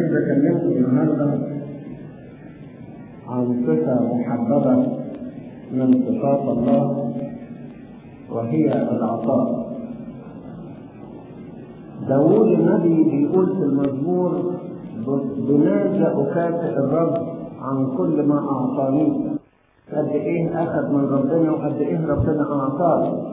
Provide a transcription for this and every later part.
عايز اكلمكم النهارده عن صفة محببة من صفات الله وهي العطاء داوود النبي بيقول في المزمور بماذا أكافئ الرب عن كل ما أعطاني قد إيه أخذ من ربنا وقد إيه ربنا أعطاه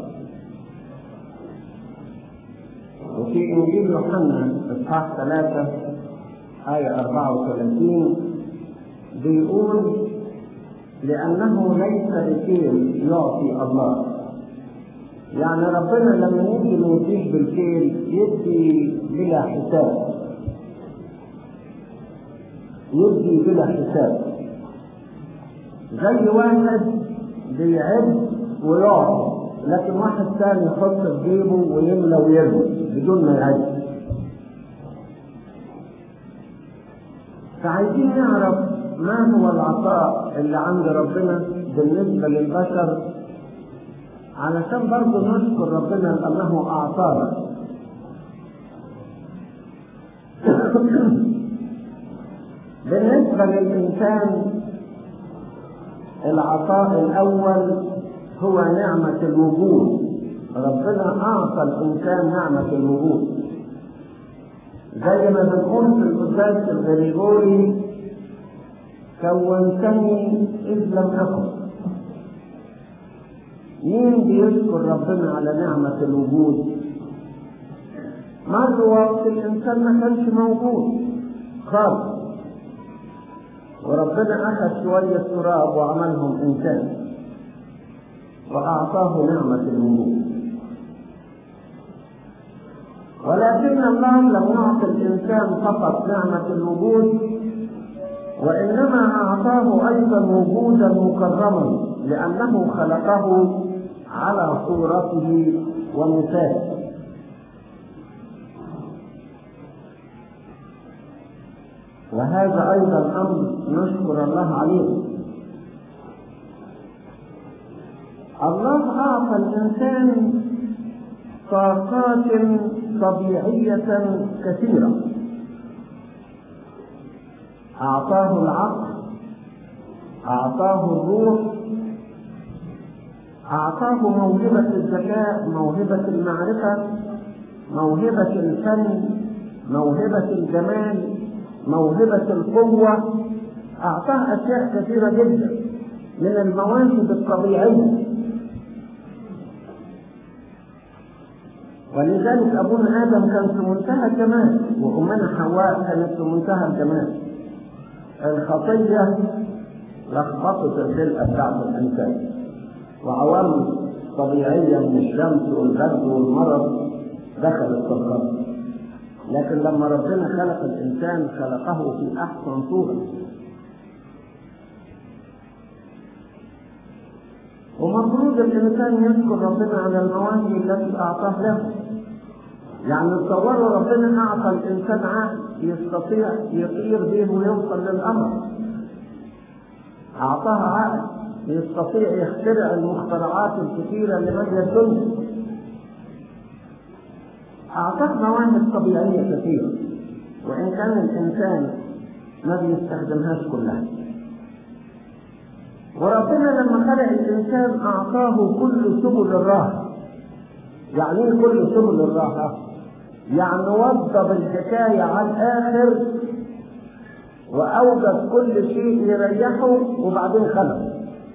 وفي إنجيل يوحنا إصحاح ثلاثة آية 34 بيقول لأنه ليس بكيل يعطي الله يعني ربنا لما يجي ما يديش بالكيل يدي بلا حساب يدي بلا حساب زي واحد بيعد ويعطي لكن واحد ثاني يحط في جيبه ويملى ويرمي بدون ما يعد فعايزين نعرف ما هو العطاء اللي عند ربنا بالنسبة للبشر علشان برضه نشكر ربنا لأنه أعطانا بالنسبة للإنسان العطاء الأول هو نعمة الوجود ربنا أعطى الإنسان نعمة الوجود زي ما بنقول في القداس الغريغوري كونتني إذ لم أكن مين بيشكر ربنا على نعمة الوجود؟ مرة وقت الإنسان ما كانش موجود خالص وربنا أخذ شوية تراب وعملهم إنسان وأعطاه نعمة الوجود ولكن الله لم يعطي الإنسان فقط نعمة الوجود وإنما أعطاه أيضا وجودا مكرما لأنه خلقه على صورته ومثاله وهذا أيضا أمر نشكر الله عليه الله أعطى الإنسان طاقات طبيعية كثيرة أعطاه العقل أعطاه الروح أعطاه موهبة الذكاء موهبة المعرفة موهبة الفن موهبة الجمال موهبة القوة أعطاه أشياء كثيرة جدا من المواهب الطبيعية ولذلك أبونا آدم كان في منتهى الجمال وأمنا حواء كانت في منتهى الجمال الخطية لخبطت الخلقة بتاعت الإنسان وعوامل طبيعية من الشمس والبرد والمرض دخلت في الخلق لكن لما ربنا خلق الإنسان خلقه في أحسن صورة ومفروض الإنسان يشكر ربنا على المواهب التي أعطاه له يعني تصوروا ربنا أعطى الإنسان عقل يستطيع يطير به ويوصل للأمر أعطاه عقل يستطيع يخترع المخترعات الكثيرة اللي مالية الدنيا أعطاه مواهب طبيعية كثيرة وإن كان الإنسان ما بيستخدمهاش كلها وربنا لما خلق الإنسان أعطاه كل سبل الراحة يعني إيه كل سبل الراحة؟ يعني وضب الحكاية على الآخر وأوجد كل شيء يريحه وبعدين خلق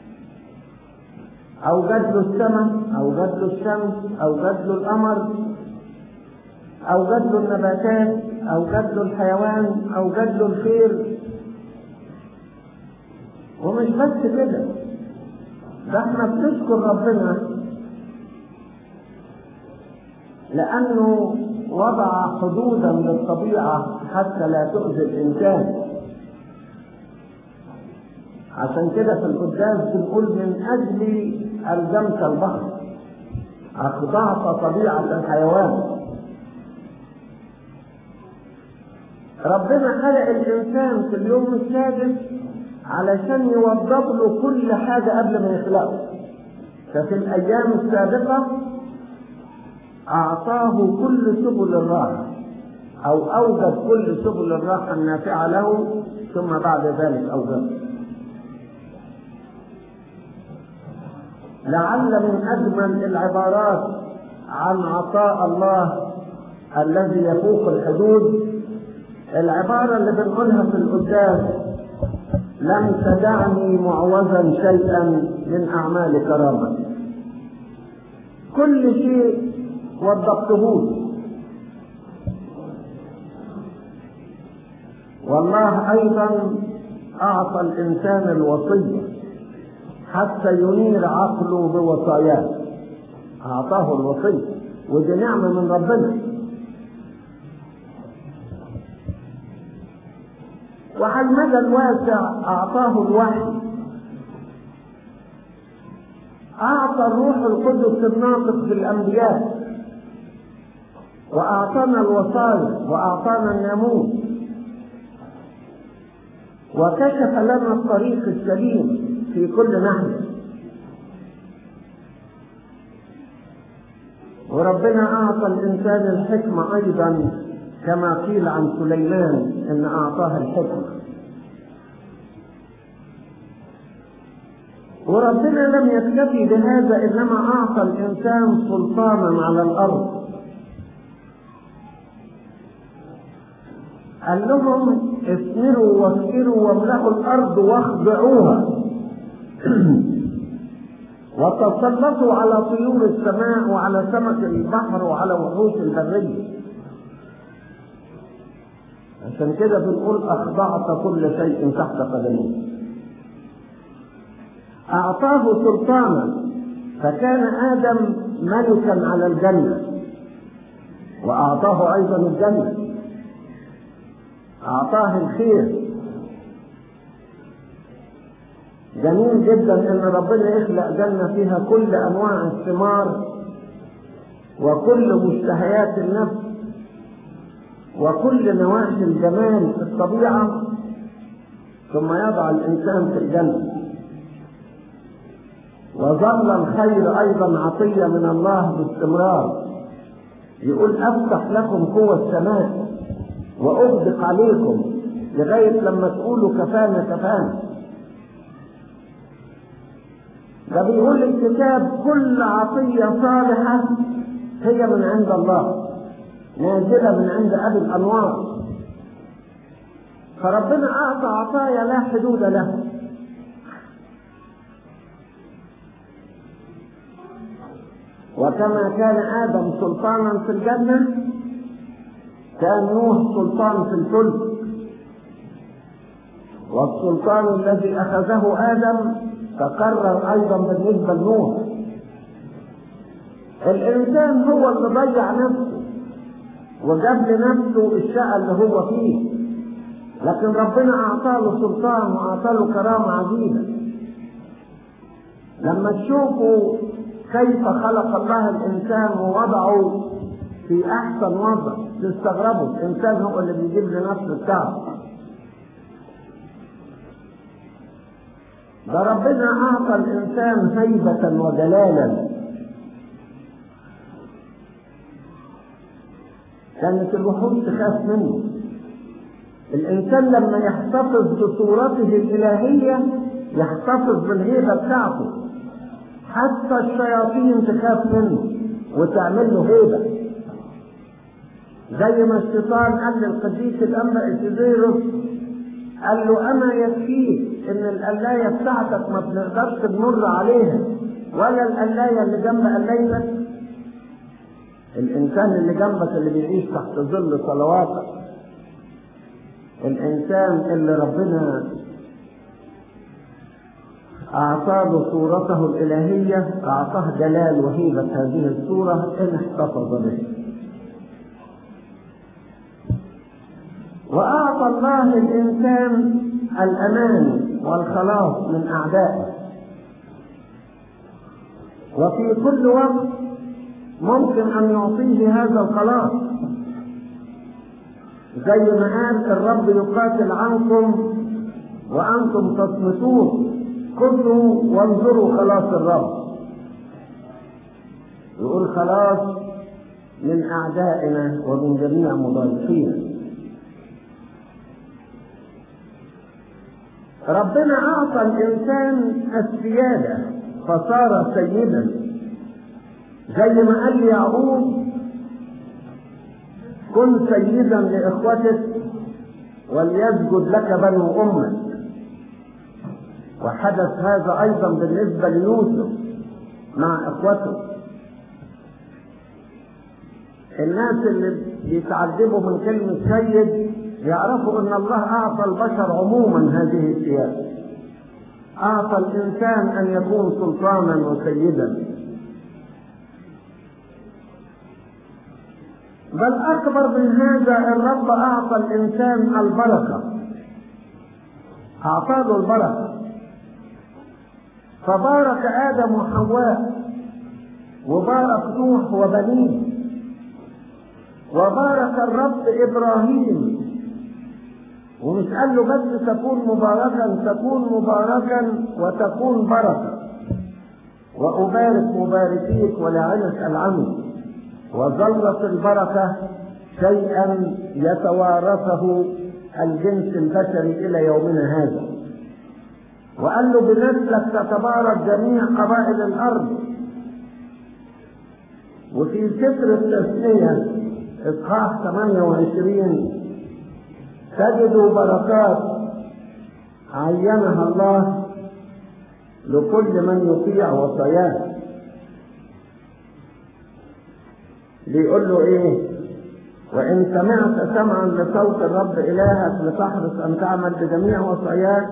أوجد له السماء أوجد له الشمس أوجد له القمر أوجد له النباتات أوجد له الحيوان أوجد له الخير ومش بس كده ده احنا بنشكر ربنا لأنه وضع حدودا للطبيعة حتى لا تؤذي الإنسان عشان كده في القداس بنقول من أجل ألزمت البحر أخضعت طبيعة الحيوان ربنا خلق الإنسان في اليوم السادس علشان يوضب له كل حاجة قبل ما يخلقه ففي الأيام السابقة أعطاه كل سبل الراحة أو أوجد كل سبل الراحة النافعة له ثم بعد ذلك أوجد لعل من أجمل العبارات عن عطاء الله الذي يفوق الحدود العبارة اللي بنقولها في القداس لم تدعني معوزا شيئا من أعمال كرامة كل شيء وضبطه والله أيضا أعطى الإنسان الوصية حتى ينير عقله بوصاياه أعطاه الوصية ودي نعمة من ربنا وعلى المدى الواسع أعطاه الوحي أعطى الروح القدس الناطق بالأنبياء وأعطانا الوصايا وأعطانا الناموس وكشف لنا الطريق السليم في كل ناحية وربنا أعطى الإنسان الحكمة أيضا كما قيل عن سليمان ان اعطاه الحكمه وربنا لم يكتفي بهذا انما اعطى الانسان سلطانا على الارض قال لهم اثمروا واسكروا واملأوا الارض واخضعوها وتسلطوا على طيور السماء وعلى سمك البحر وعلى وحوش البريه عشان كده بنقول أخضعت كل شيء تحت قدميه أعطاه سلطانا فكان آدم ملكا على الجنة وأعطاه أيضا الجنة أعطاه الخير جميل جدا ان ربنا يخلق جنة فيها كل انواع الثمار وكل مشتهيات النفس وكل نواحي الجمال في الطبيعة ثم يضع الإنسان في الجنة وظل الخير أيضا عطية من الله باستمرار يقول أفتح لكم قوة السماء وأغدق عليكم لغاية لما تقولوا كفانا كفانا ده بيقول الكتاب كل عطية صالحة هي من عند الله نازلة من عند أبي الأنوار فربنا أعطى عطايا لا حدود له وكما كان آدم سلطانا في الجنة كان نوح سلطان في الفلك والسلطان الذي أخذه آدم تكرر أيضا بالنسبة لنوح الإنسان هو اللي ضيع نفسه وجاب لنفسه الشقى اللي هو فيه لكن ربنا أعطاه له سلطان وأعطاه له كرامة عجيبة لما تشوفوا كيف خلق الله الإنسان ووضعه في أحسن وضع تستغربوا الإنسان هو اللي بيجيب لنفسه التعب ده ربنا أعطى الإنسان هيبة وجلالا كانت الوحوش تخاف منه الإنسان لما يحتفظ بصورته الإلهية يحتفظ بالهيبة بتاعته حتى الشياطين تخاف منه وتعمل له هيبة زي ما الشيطان قال للقديس الأنبا إتيزيروس قال له أما يكفيك إن القلاية بتاعتك ما بنقدرش تمر عليها ولا القلاية اللي جنب قلايتك الإنسان اللي جنبك اللي بيعيش تحت ظل صلواتك الإنسان اللي ربنا أعطاه صورته الإلهية أعطاه جلال وهيبة هذه الصورة إن احتفظ به وأعطى الله الإنسان الأمان والخلاص من أعدائه وفي كل وقت ممكن أن يعطيه هذا الخلاص زي ما قال الرب يقاتل عنكم وأنتم تصمتون خذوا وانظروا خلاص الرب يقول خلاص من أعدائنا ومن جميع مضايقينا ربنا أعطى الإنسان السيادة فصار سيدا زي ما قال يعقوب كن سيدا لإخوتك وليسجد لك بنو أمك وحدث هذا أيضا بالنسبة ليوسف مع إخوته الناس اللي بيتعجبوا من كلمة سيد يعرفوا أن الله أعطى البشر عموما هذه السياسة أعطى الإنسان أن يكون سلطانا وسيدا بل أكبر من هذا الرب أعطى الإنسان البركة أعطى له البركة فبارك آدم وحواء وبارك نوح وبنيه وبارك الرب إبراهيم ومش قال له بس تكون مباركا تكون مباركا وتكون بركة وأبارك مباركيك ولعنك العمي وظلت البركة شيئا يتوارثه الجنس البشري إلى يومنا هذا وقال له بنسلك تتبارك جميع قبائل الأرض وفي سفر التثنية إصحاح 28 تجد بركات عينها الله لكل من يطيع وصاياه بيقول له ايه وان سمعت سمعا لصوت الرب الهك لتحرص ان تعمل بجميع وصاياك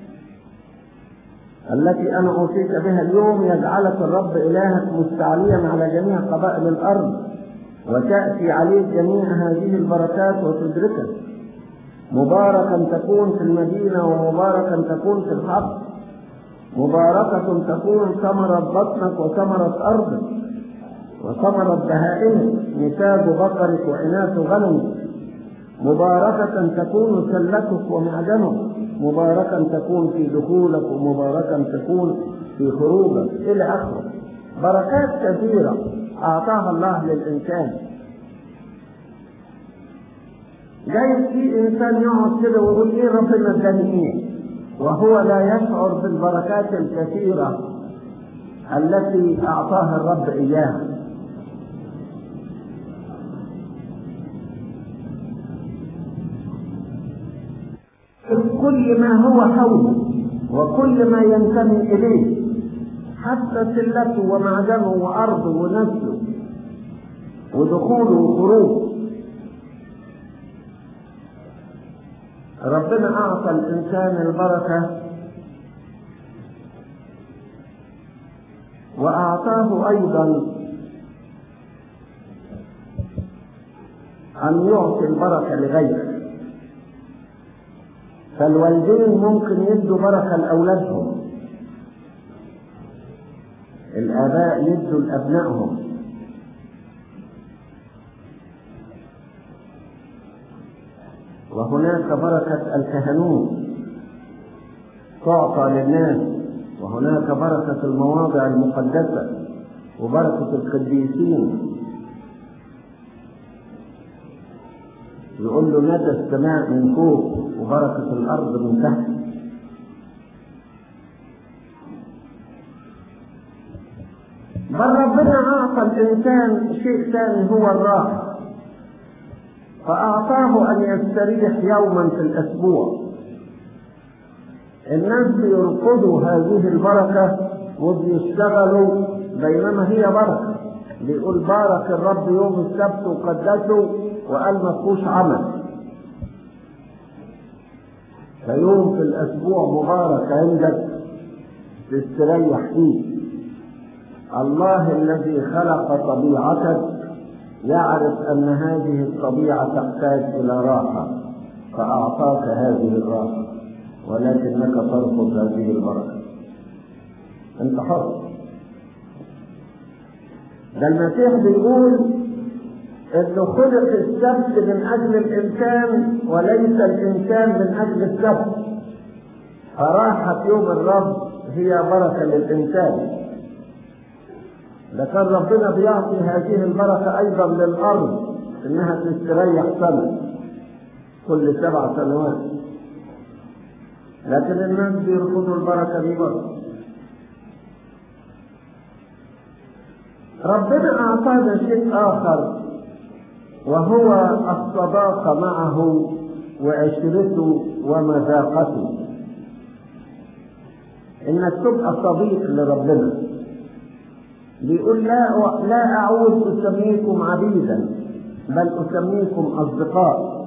التي انا اوصيك بها اليوم يجعلك الرب الهك مستعليا على جميع قبائل الارض وتاتي عليك جميع هذه البركات وتدركك مباركا تكون في المدينه ومباركا تكون في الحق مباركه تكون ثمره بطنك وثمره ارضك وثمرة بهائمك نتاج بقرك وإناث غنمك مباركة تكون سلتك ومعدنك مباركا تكون في دخولك ومباركا تكون في خروجك إلى آخره بركات كثيرة أعطاها الله للإنسان جايز في إنسان يقعد كده ويقول إيه ربنا اداني إيه وهو لا يشعر بالبركات الكثيرة التي أعطاها الرب إياها كل ما هو حوله وكل ما ينتمي إليه حتى سلته ومعدنه وأرضه ونسله ودخوله وخروجه ربنا أعطى الإنسان البركة وأعطاه أيضا أن يعطي البركة لغيره فالوالدين ممكن يدوا بركة لأولادهم الآباء يدوا لأبنائهم وهناك بركة الكهنوت تعطى للناس وهناك بركة المواضع المقدسة وبركة القديسين يقول له ندى السماء من فوق وبركة الأرض من تحت بل ربنا أعطى الإنسان شيء ثاني هو الراحة فأعطاه أن يستريح يوما في الأسبوع الناس بيرفضوا هذه البركة وبيشتغلوا بينما هي بركة بيقول بارك الرب يوم السبت وقدسه وقال ما فيهوش عمل فيوم في الأسبوع مبارك عندك تستريح فيه الله الذي خلق طبيعتك يعرف أن هذه الطبيعة تحتاج إلى راحة فأعطاك هذه الراحة ولكنك ترفض هذه البركة أنت حر ده المسيح بيقول انه خلق السبت من اجل الانسان وليس الانسان من اجل السبت فراحة يوم الرب هي بركة للانسان ده كان ربنا بيعطي هذه البركة أيضا للأرض إنها تستريح سنة كل سبع سنوات لكن الناس بيرفضوا البركة دي برضه ربنا أعطانا شيء آخر وهو الصداقة معه وعشرته ومذاقته إنك تبقى صديق لربنا بيقول لا لا أعود أسميكم عبيدا بل أسميكم أصدقاء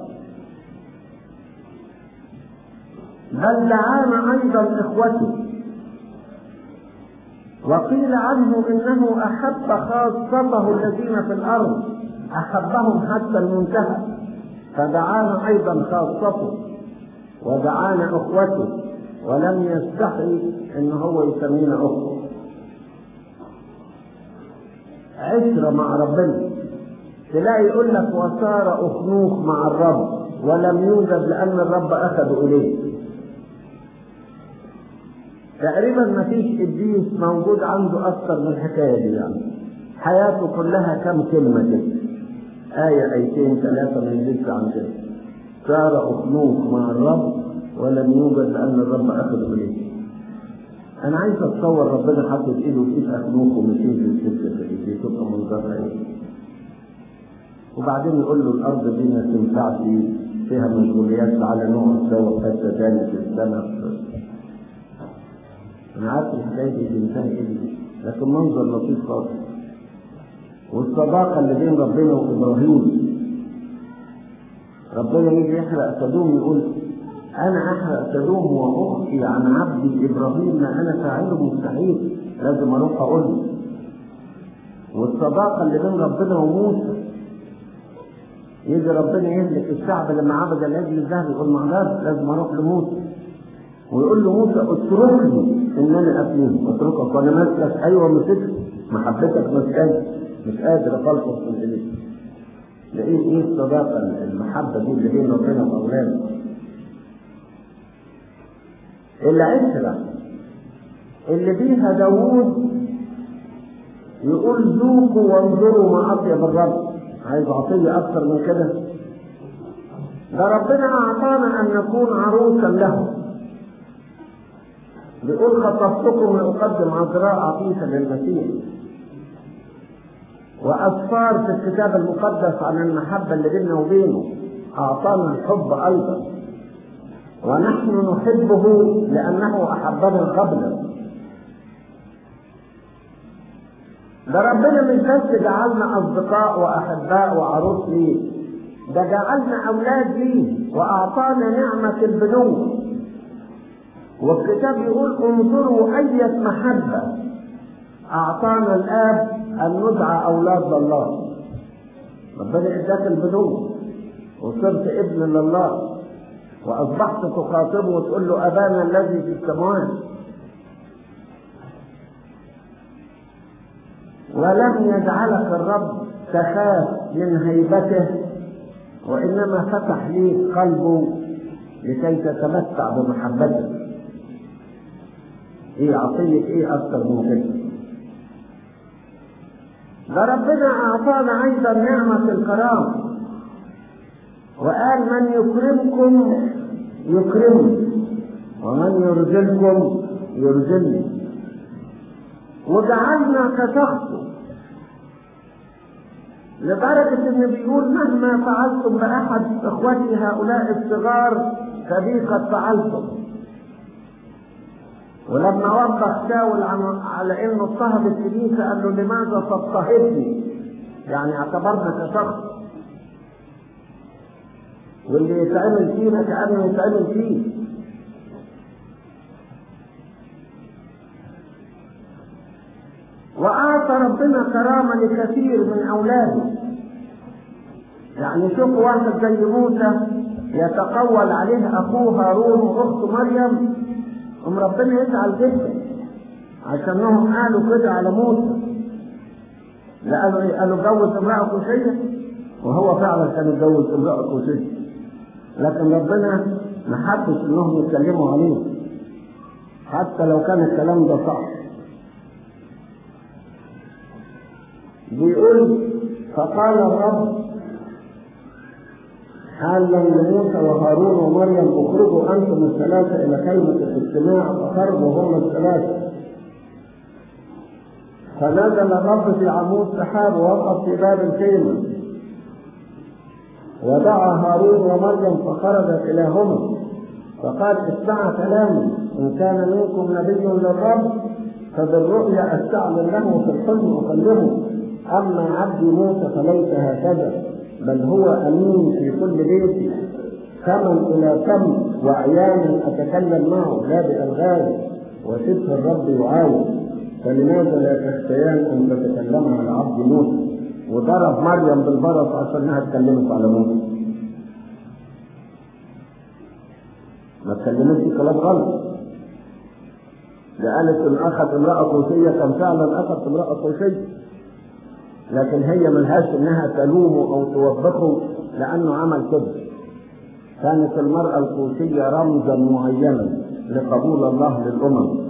بل دعانا أيضا إخوتي وقيل عنه إنه أحب خاصته الذين في الأرض أحبهم حتى المنتهى فدعانا أيضا خاصته ودعانا أخوته ولم يستحي إن هو يسمينا أخوة عشرة مع ربنا تلاقي يقول لك وصار أخنوخ مع الرب ولم يوجد لأن الرب أخذ إليه تقريبا ما فيش قديس موجود عنده أكثر من الحكاية دي يعني حياته كلها كم كلمة كده آية آيتين ثلاثة ما يزيدش عن كده صار أخنوخ مع الرب ولم يوجد لأن الرب أخذ إليه أنا عايز أتصور ربنا حاطط إيده في إيد أخنوخ ومشي السكة دي تبقى منظرها إيه وبعدين يقول له الأرض دي ما تنفعش فيها مشغوليات تعالى نقعد سوا في حتة تاني في السنة أنا عارف الحكاية دي بتنتهي إيه لكن منظر لطيف خالص والصداقة اللي بين ربنا وإبراهيم ربنا يجي يحرق سدوم يقول أنا أحرق سدوم وأخفي عن عبدي إبراهيم ما أنا فاعله مستحيل لازم أروح أقول له والصداقة اللي بين ربنا وموسى يجي ربنا يهلك الشعب لما عبد العجل الذهب يقول معلش لازم أروح لموسى ويقول له موسى اتركني ان انا افنيه اتركك وانا ماسكك ايوه مسكت محبتك مش قادر مش قادر اخلص من اليك ده ايه ايه الصداقه المحبه دي اللي بين ربنا واولاده العشره اللي بيها داوود يقول ذوقوا وانظروا ما اطيب الرب عايز عطيه اكثر من كده ده ربنا اعطانا ان نكون عروسا له بيقول خطبتكم لأقدم عذراء عطيفة للمسيح وأسفار في الكتاب المقدس عن المحبة اللي بيننا وبينه أعطانا الحب أيضا ونحن نحبه لأنه أحبنا قبلا ده ربنا مش بس جعلنا أصدقاء وأحباء وعروس ليه ده جعلنا أولاد ليه وأعطانا نعمة البنوة والكتاب يقول انظروا أية محبة أعطانا الآب أن ندعى أولاد الله ربنا اداك البنوة وصرت ابن لله وأصبحت تخاطبه وتقول له أبانا الذي في السماوات ولم يجعلك الرب تخاف من هيبته وإنما فتح ليك قلبه لكي تتمتع بمحبته ايه عطية ايه اكتر من كده ده ربنا اعطانا ايضا نعمة الكرامة وقال من يكرمكم يكرمني ومن يرجلكم يرجلني وجعلنا كشخصه لدرجة ان بيقول مهما فعلتم بأحد اخوتي هؤلاء الصغار فبي قد فعلتم ولما وضح شاول على انه اضطهد الكنيسه قال له لماذا تضطهدني؟ يعني اعتبرنا كشخص واللي يتعمل فينا كانه يتعمل فيه وأعطى ربنا كرامة لكثير من أولاده يعني شوف واحد زي موسى يتقول عليه أخوه هارون وأخته مريم هم ربنا يزعل جدا عشانهم قالوا كده على موسى لا قالوا ايه؟ قالوا جوز امرأة كوشية وهو فعلا كان اتجوز امرأة كوشية لكن ربنا ما حبش انهم يتكلموا عليه حتى لو كان الكلام ده صح بيقول فقال الرب حالا لموسى وهارون ومريم اخرجوا انتم الثلاثه الى خيمه الاجتماع فخرجوا هم الثلاثه فنزل الرب في عمود سحاب ووقف في باب الخيمه ودعا هارون ومريم فخرجت اليهما فقال اسمع كلامي ان كان منكم نبي للرب فبالرؤيا استعلن له في الحلم اكلمه اما عبدي موسى فليس هكذا بل هو امين في كل بيتي كمن الى كم واعيانا اتكلم معه لا بالغاز وسبح الرب يعاون فلماذا لا تخشيان ان تتكلم على عبد موسى وضرب مريم بالبرص عشان انها اتكلمت على موسى ما اتكلمتش كلام غلط ده قالت ان اخذ امراه قوسيه كان فعلا اخذ امراه قوسيه لكن هي ملهاش انها تلومه او توبخه لانه عمل كده كانت المراه القوسيه رمزا معينا لقبول الله للامم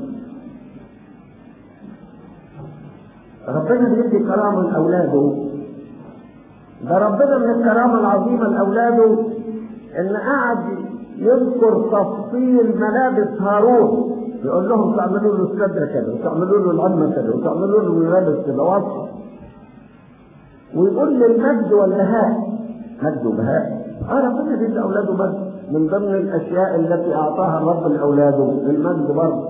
ربنا بيدي كرامه لاولاده ده ربنا من الكرامه العظيمه لاولاده ان قعد يذكر تفصيل ملابس هارون يقول لهم تعملوا له الصدر كده وتعملوا له العمه كده وتعملوا له الملابس كده وصف ويقول للمجد والبهاء مجد وبهاء اه ربنا بيدي اولاده مجد من ضمن الاشياء التي اعطاها الرب لاولاده المجد برضه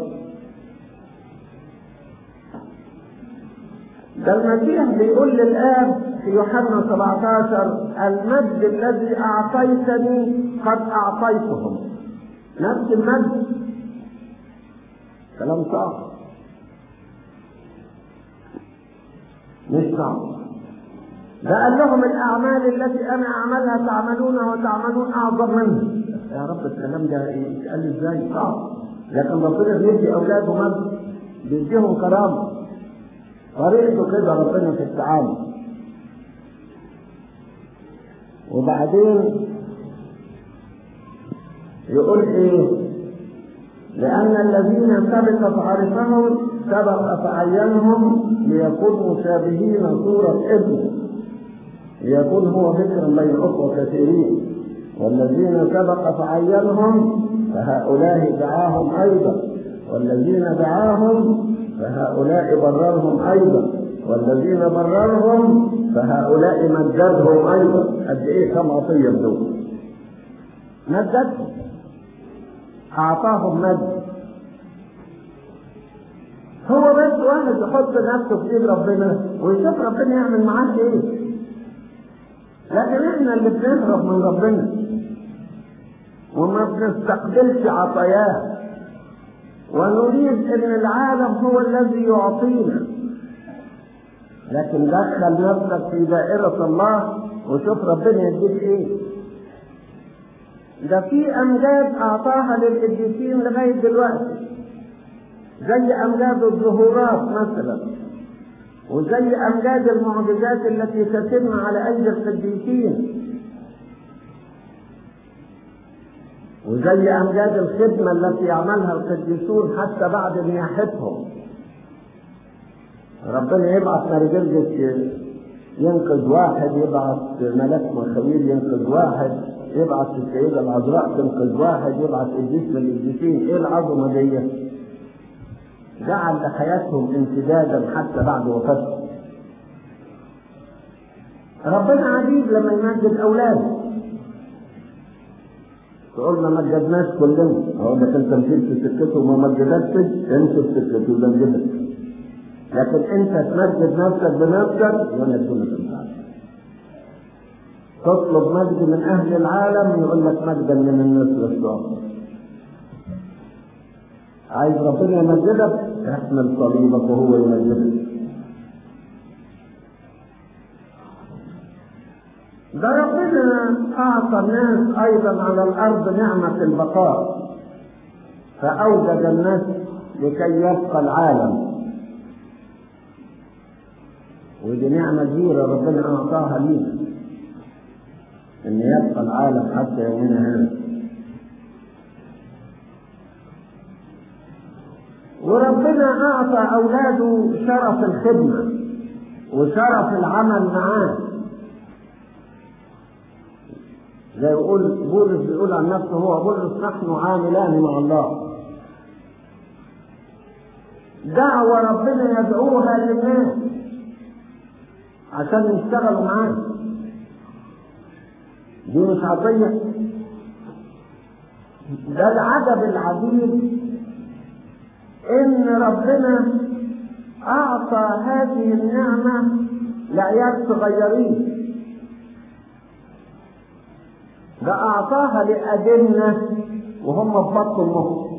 ده المسيح بيقول للآب في يوحنا 17 المجد الذي أعطيتني قد أعطيتهم نفس المجد كلام صعب مش صعب ده قال لهم الأعمال التي أنا أعملها تعملونها وتعملون أعظم منها يا رب الكلام ده يتقال إزاي صعب لكن ربنا بيدي أولاده مجد بيديهم كرامة طريقته كده ربنا في التعامل وبعدين يقول ايه لأن الذين سبق فعرفهم سبق فعينهم ليكونوا مشابهين صورة ابنه ليكون هو ذكر بين أخوة كثيرين والذين سبق فعينهم فهؤلاء دعاهم أيضا والذين دعاهم فهؤلاء بررهم أيضا والذين بررهم فهؤلاء مجدهم أيضا قد إيه كم عطية بدول مجدهم أعطاهم مجد هو بس واحد يحط نفسه في ايد ربنا ويشوف ربنا يعمل معاه ايه لكن احنا اللي بنهرب من ربنا وما بنستقبلش عطاياه ونريد ان العالم هو الذي يعطينا لكن دخل نفسك في دائرة الله وشوف ربنا يديك ايه ده في امجاد اعطاها للقديسين لغاية دلوقتي زي امجاد الظهورات مثلا وزي امجاد المعجزات التي تتم على ايدي القديسين وزي امجاد الخدمه التي يعملها القديسون حتى بعد نياحتهم ربنا يبعث مرجلجة ينقذ واحد يبعث ملاك مخاويل ينقذ واحد يبعث السيدة العذراء تنقذ واحد يبعث قديس من القديسين ايه العظمة دي؟ جعل لحياتهم امتدادا حتى بعد وفاتهم ربنا عجيب لما يمجد اولاده تقول ما مجدناش كلنا اقول لك انت مشيت في سكته وما مجدتش امشي في سكته ولا مجدك لكن انت تمجد نفسك بنفسك ولا تكون تطلب مجد من اهل العالم يقول لك مجدا من الناس والشعب عايز ربنا يمجدك احمل صليبك وهو يمجدك ده ربنا أعطى الناس أيضا على الأرض نعمة البقاء فأوجد الناس لكي يبقى العالم ودي نعمة كبيرة ربنا أعطاها لينا إن يبقى العالم حتى يومنا هذا وربنا أعطى أولاده شرف الخدمة وشرف العمل معاه زي يقول بولس بيقول عن نفسه هو بولس نحن عاملان مع الله دعوة ربنا يدعوها للناس عشان يشتغلوا معاه دي مش عطية ده العجب العجيب ان ربنا اعطى هذه النعمة لعيال صغيرين ده اعطاها لأجلنا وهم في بطن امهم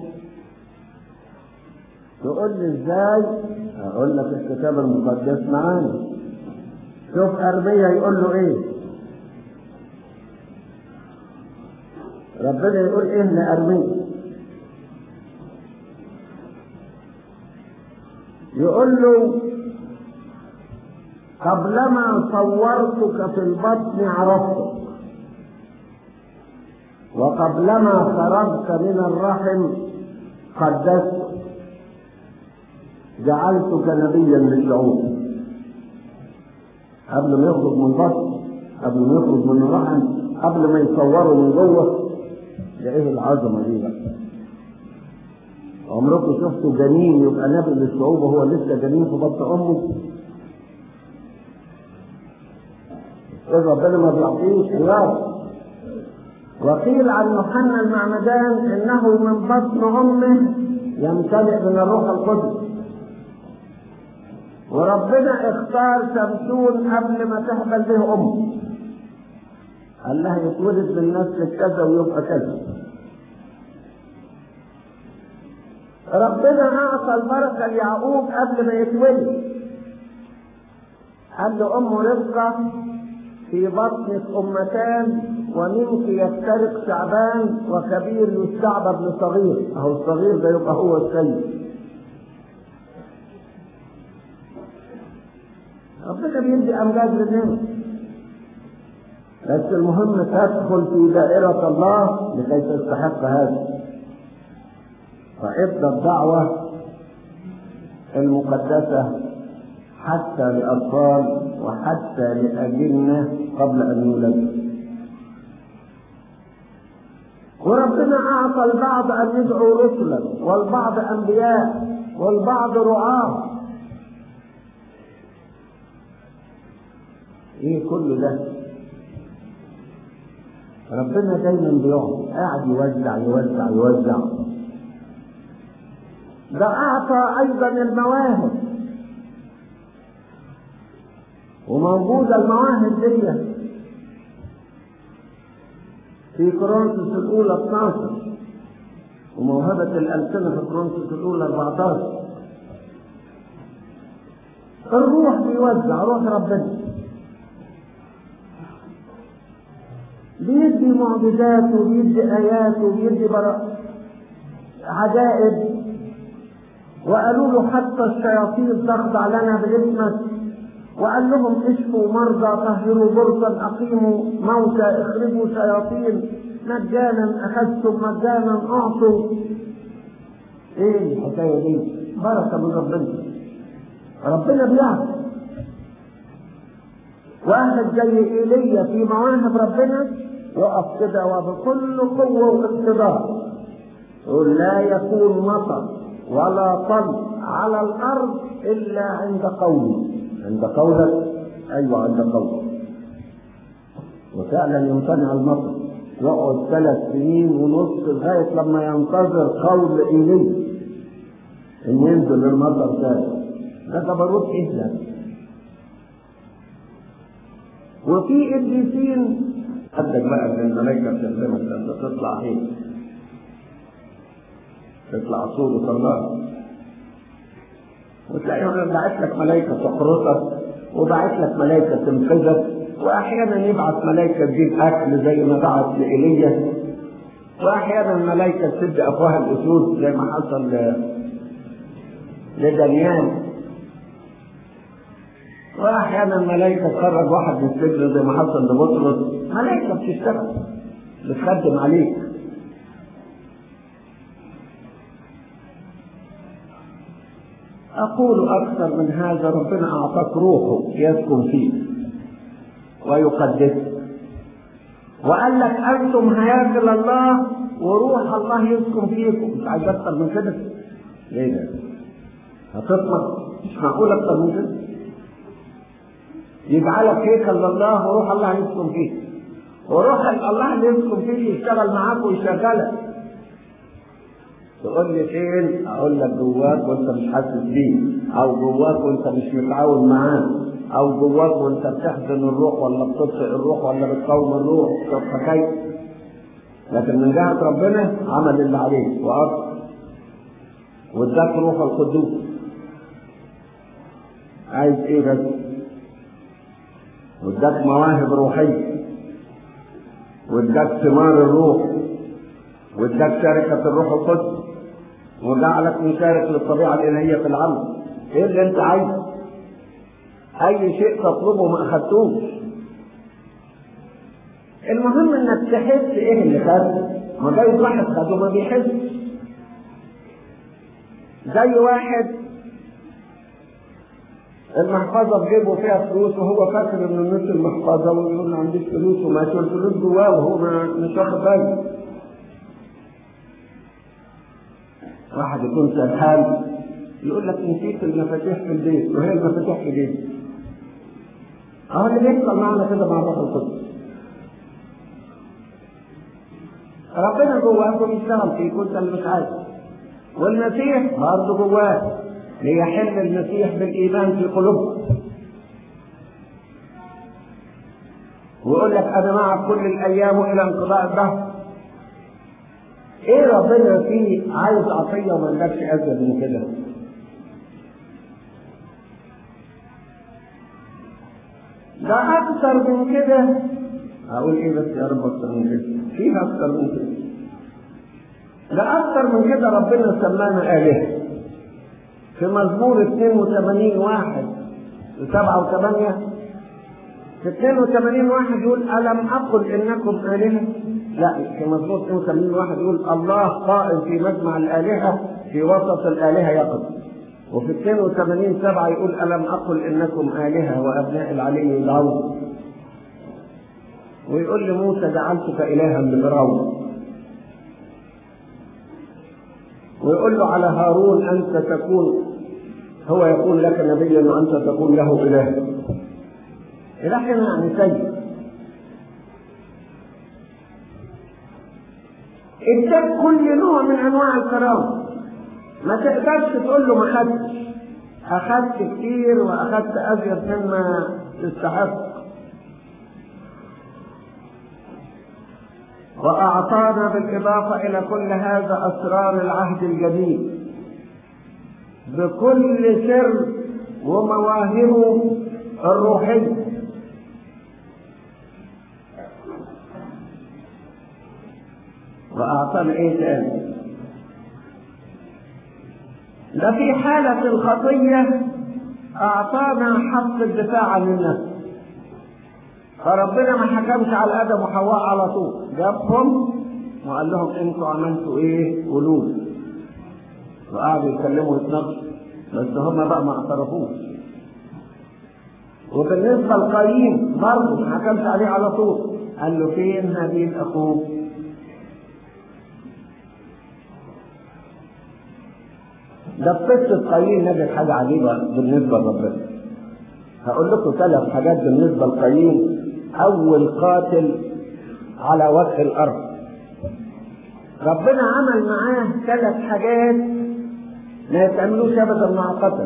تقول لي ازاي اقول لك الكتاب المقدس معانا شوف ارميا يقول له ايه ربنا يقول ايه لارميا يقول له قبلما صورتك في البطن عرفتك وقبلما خرجت من الرحم قدستك جعلتك نبيا للشعوب قبل ما يخرج من البطن قبل ما يخرج من الرحم قبل ما يصوره من جوه ده ايه العظمه دي بقى عمركم شفتوا جنين يبقى نبي للشعوب وهو لسه جنين في بطن امه اذا ربنا ما بيعطيش خيار وقيل عن يوحنا المعمدان انه من بطن امه يمتلئ من الروح القدس وربنا اختار شمشون قبل ما تحبل به امه قال لها يتولد من نسل كذا ويبقى كذا ربنا اعطى البركه ليعقوب قبل ما يتولد قال له ام رزقه في بطنك امتان ومنك يفترق شعبان وكبير يستعبد لصغير اهو الصغير ده يبقى هو السيد ربنا بيدي امجاد للناس بس المهم تدخل في دائرة الله لكي تستحق هذا فإبدأ الدعوة المقدسة حتى لأطفال وحتى لأجنة قبل أن يولدوا وربنا أعطى البعض أن يدعوا رسلا والبعض أنبياء والبعض رعاة إيه كل ده؟ ربنا دايما بيعطي قاعد يوزع يوزع يوزع ده أعطى أيضا المواهب وموجودة المواهب دي في كورنثوس الأولى 12 وموهبة الألسنة في كورنثوس الأولى 14 الروح بيوزع روح ربنا بيدي معجزات وبيدي آيات وبيدي برا عجائب وقالوا له حتى الشياطين تخضع لنا باسمك وقال لهم اشفوا مرضى طهروا برصا اقيموا موتى اخرجوا شياطين مجانا اخذتم مجانا اعطوا ايه الحكايه دي بركه من ربنا ربنا بيعطي واحد زي ايليا في مواهب ربنا يقف كده وبكل قوه واقتدار يقول لا يكون مطر ولا طل على الارض الا عند قولي عند قولك ايوه عند قولك وفعلا يمتنع المطر يقعد ثلاث سنين ونص لغايه لما ينتظر قول ايليا ان ينزل المطر تاني ده جبروت ايه ده؟ وفي ابليسين حدك بقى ان الملائكه بتخدمك انت تطلع ايه؟ تطلع صورة الله وتلاقيهم باعت لك ملائكة تحرسك وباعت لك ملائكة تنقذك وأحيانا يبعث ملائكة تجيب أكل زي ما بعت لإيليا وأحيانا ملائكة تسد أفواه الأسود زي ما حصل لدانيال وأحيانا ملائكة تخرج واحد من السجن زي ما حصل لبطرس ملائكة بتشتغل بتخدم عليك أقول أكثر من هذا ربنا أعطاك روحه يسكن فيك ويقدسك وقال لك أنتم هياكل الله وروح الله يسكن فيكم مش عايز أكثر من كده ليه ده؟ هتطلع مش معقول أكثر من كده يجعلك هيكل لله وروح الله يسكن فيك وروح الله اللي يسكن فيك يشتغل معاك ويشغلك تقول لي فين؟ اقول لك جواك وانت مش حاسس بيه، او جواك وانت مش متعاون معاه، او جواك وانت بتحزن الروح ولا بتطفئ الروح ولا بتقوم الروح، طب حكاية. لكن من جهة ربنا عمل اللي عليه وأكثر. واداك روح القدوس. عايز ايه بس؟ واداك مواهب روحية. واداك ثمار الروح. واداك شركة الروح القدس. وجعلك مشارك للطبيعة الإلهية في العمل إيه اللي أنت عايزه؟ أي شيء تطلبه ما أخدتوش المهم إنك تحس إيه اللي خده ما جايز واحد خده ما بيحسش زي واحد المحفظة في جيبه فيها فلوس وهو فاكر إن النص المحفظة ويقول ما عنديش فلوس وماشي الفلوس جواه وهو مش واخد باله واحد يكون سرحان يقول لك نسيت المفاتيح في البيت وهي المفاتيح في جيبي اهو اللي بيحصل معنا كده مع الروح القدس ربنا جواك وبيشتغل فيك وانت اللي مش عارف والمسيح برضه جواك ليحل المسيح بالايمان في قلوبكم ويقول لك انا معك كل الايام الى انقضاء الدهر ايه ربنا فيه عايز عطيه وما عندكش ازيد من كده ده اكتر من كده اقول ايه بس يا رب اكتر من كده فيه اكتر من كده ده اكتر من كده ربنا سمانا الهه في مزمور 82 واحد سبعة وثمانية في 82 واحد يقول ألم أقل إنكم آلهة؟ لا في مزمور 82 واحد يقول الله قائم في مجمع الآلهة في وسط الآلهة يقف وفي 82 سبعة يقول ألم أقل إنكم آلهة وأبناء العلي يدعون ويقول لموسى جعلتك إلها لفرعون ويقول له على هارون أنت تكون هو يكون لك نبيا وأنت تكون له إله إله هنا يعني سيد اداك كل نوع من انواع الكرامه ما تقدرش تقول له ما خدتش اخدت كتير واخدت ازيد مما تستحق واعطانا بالاضافه الى كل هذا اسرار العهد الجديد بكل سر ومواهبه الروحيه وأعطانا إيه تاني؟ ده في حالة الخطية أعطانا حق الدفاع عن النفس فربنا ما حكمش على آدم وحواء على طول جابهم وقال لهم انتوا عملتوا ايه؟ قولوا وقعدوا يتكلموا ويتناقشوا بس هم بقى ما اعترفوش وبالنسبة لقايين برضه ما حكمش عليه على طول قال له فين هابيل أخوك؟ ده في قصة قايين نجد حاجة عجيبة بالنسبة لربنا. هقول لكم ثلاث حاجات بالنسبة لقايين أول قاتل على وجه الأرض. ربنا عمل معاه ثلاث حاجات ما يتعملوش أبدا مع قتل.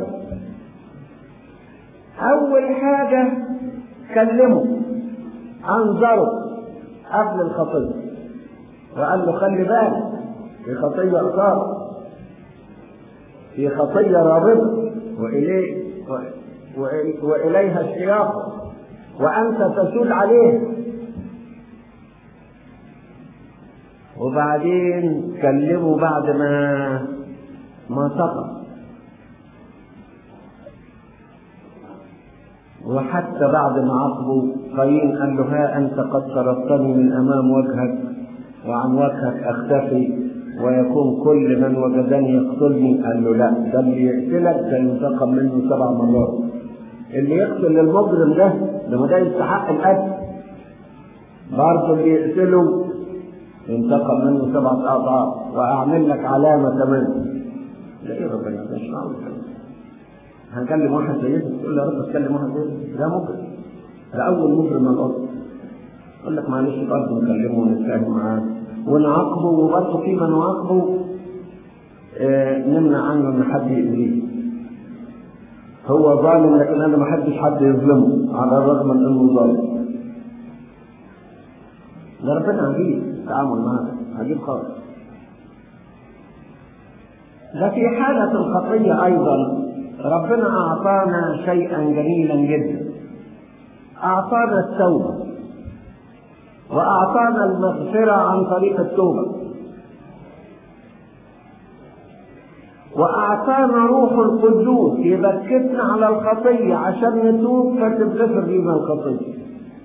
أول حاجة كلمه أنظره قبل الخطية وقال له خلي بالك في خطية أصابت في خطية رابطة وإليه وإليها اشتياق وأنت تسود عليه وبعدين كلمه بعد ما ما سقط وحتى بعد ما عاقبه قايين قال له ها أنت قد طردتني من أمام وجهك وعن وجهك أختفي ويكون كل من وجدني يقتلني قال له لا ده اللي يقتلك ده ينتقم منه سبع مرات اللي يقتل المجرم ده ده ما ده يستحق القتل برضه اللي يقتله ينتقم منه سبعة أضعاف وأعمل لك علامة كمان لا إيه ربنا ده مش معقول هنكلم واحد زي ده تقول له يا رب اتكلم واحد زي ده ده مجرم ده أول مجرم من الأرض يقول لك معلش برضه نكلمه ونتفاهم معاه ونعاقبه وبرضه في من نعاقبه آه نمنع عنه ان حد يأذيه هو ظالم لكن انا ما حدش حد يظلمه على الرغم من انه ظالم ده ربنا عجيب التعامل معاه عجيب خالص ده في حالة الخطية أيضا ربنا أعطانا شيئا جميلا جدا أعطانا التوبة وأعطانا المغفرة عن طريق التوبة وأعطانا روح القدوس يبكتنا على الخطية عشان نتوب فتتغفر لنا الخطية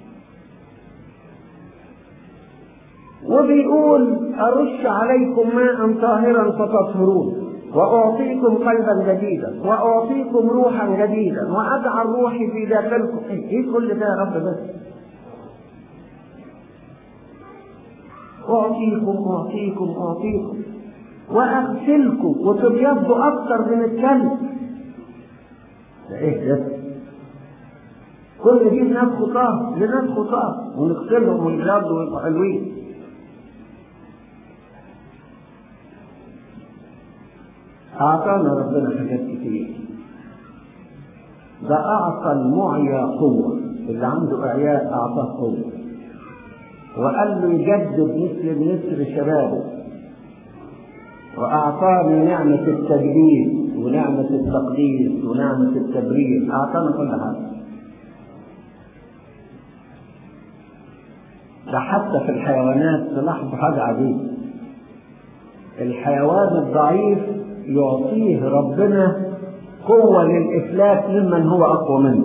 وبيقول أرش عليكم ماء طاهرا فتطهرون وأعطيكم قلبا جديدا وأعطيكم روحا جديدا وأجعل روحي في داخلكم إيه كل ده يا رب بس أعطيكم أعطيكم أعطيكم وأغسلكم وتبيضوا أكثر من الكلب ده إيه ده؟ كل دي لناس خطاة لناس خطاة ونغسلهم ويبيضوا ويبقوا حلوين أعطانا ربنا حاجات كتير ده أعطى المعيا قوة اللي عنده إعياء أعطاه قوة وقال له يجدد مثل النسر شبابه وأعطاني نعمة التجديد ونعمة التقديس ونعمة التبرير أعطانا كل حاجة ده حتى في الحيوانات تلاحظوا حاجة عجيبة الحيوان الضعيف يعطيه ربنا قوة للإفلاس ممن هو أقوى منه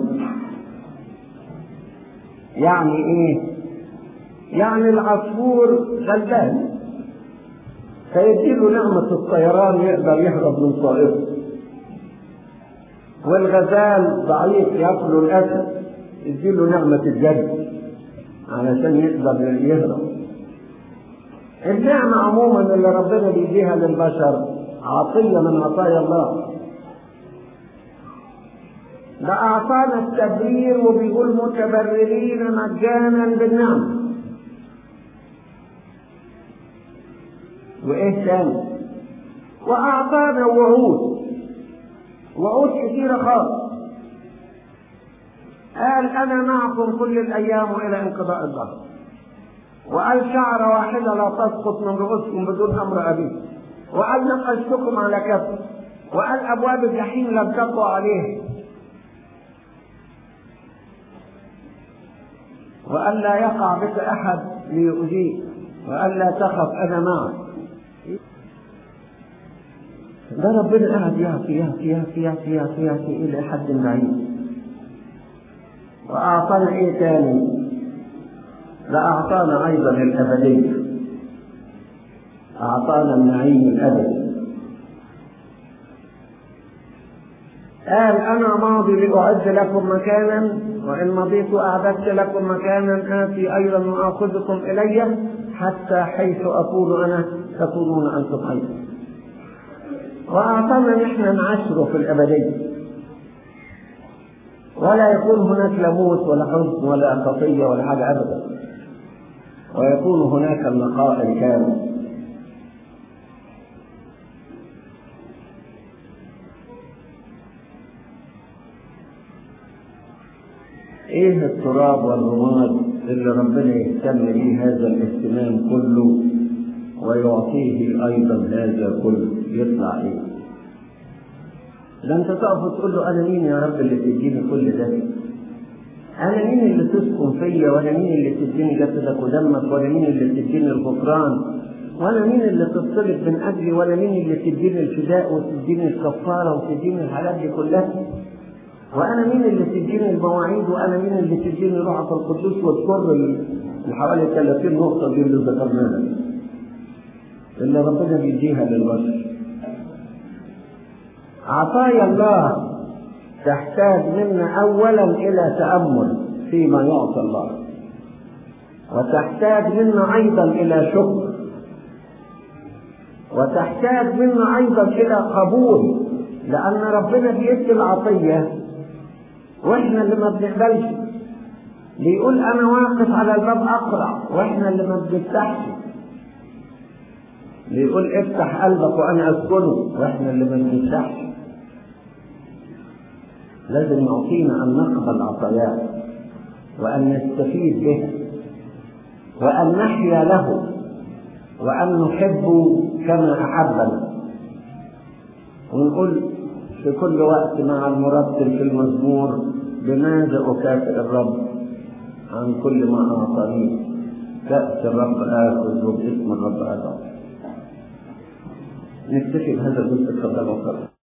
يعني إيه؟ يعني العصفور غلبان فيديله نعمة الطيران يقدر يهرب من طائره والغزال ضعيف ياكل الأسد يديله نعمة الجد علشان يقدر يهرب النعمة عموما اللي ربنا بيديها للبشر عطية من عطايا الله ده أعطانا التبرير وبيقول متبررين مجانا بالنعمة وإيه تاني؟ وأعطانا وعود وعود كثيرة خالص قال أنا معكم كل الأيام وإلى انقضاء الظهر وقال شعرة واحدة لا تسقط من رؤوسكم بدون أمر أبيكم وقال نقشتكم على كف وقال أبواب الجحيم لم تقوى عليه وقال لا يقع بك أحد ليؤذيك وقال لا تخف أنا معك ده ربنا قاعد يعطي يعطي يعطي يعطي يعطي يعطي إلى حد بعيد وأعطانا إيه تاني؟ لأعطانا أيضا الأبدية أعطانا النعيم الأبدي قال أنا ماضي لأعد لكم مكانا وإن مضيت أعددت لكم مكانا آتي أيضا وآخذكم إلي حتى حيث أكون أنا تكونون أنتم أيضا وأعطانا نحن نعشره في الأبدية ولا يكون هناك لا موت ولا حزن ولا خطية ولا حاجة أبدا ويكون هناك النقاء الكامل ايه التراب والرماد اللي ربنا يهتم به هذا الاهتمام كله ويعطيه ايضا هذا كله يطلع ايه ده انت تقف تقول له انا مين يا رب اللي تديني كل ده انا مين اللي تسكن فيا ولا مين اللي تديني جسدك ودمك ولا مين اللي تديني الغفران ولا مين اللي تصطلب من اجلي ولا مين اللي تديني الفداء وتديني الكفاره وتديني الحاجات دي كلها وانا مين اللي تديني المواعيد وانا مين اللي تديني روحك القدوس وتكر الحوالي 30 نقطه دي اللي ذكرناها اللي ربنا بيديها للبشر عطايا الله تحتاج منا اولا الى تامل فيما يعطي الله وتحتاج منا ايضا الى شكر وتحتاج منا ايضا الى قبول لان ربنا بيدي العطيه واحنا اللي ما بنقبلش بيقول انا واقف على الباب اقرع واحنا اللي ما بنفتحش بيقول افتح قلبك وانا اسكنه واحنا اللي ما بنفتحش لازم يعطينا ان نقبل عطاياه وان نستفيد به وان نحيا له وان نحبه كما احبنا ونقول في كل وقت مع المرتل في المزمور بماذا اكافئ الرب عن كل ما اعطانيه كأس الرب آخذ وباسم الرب أدعو نكتفي بهذا الجزء تفضلوا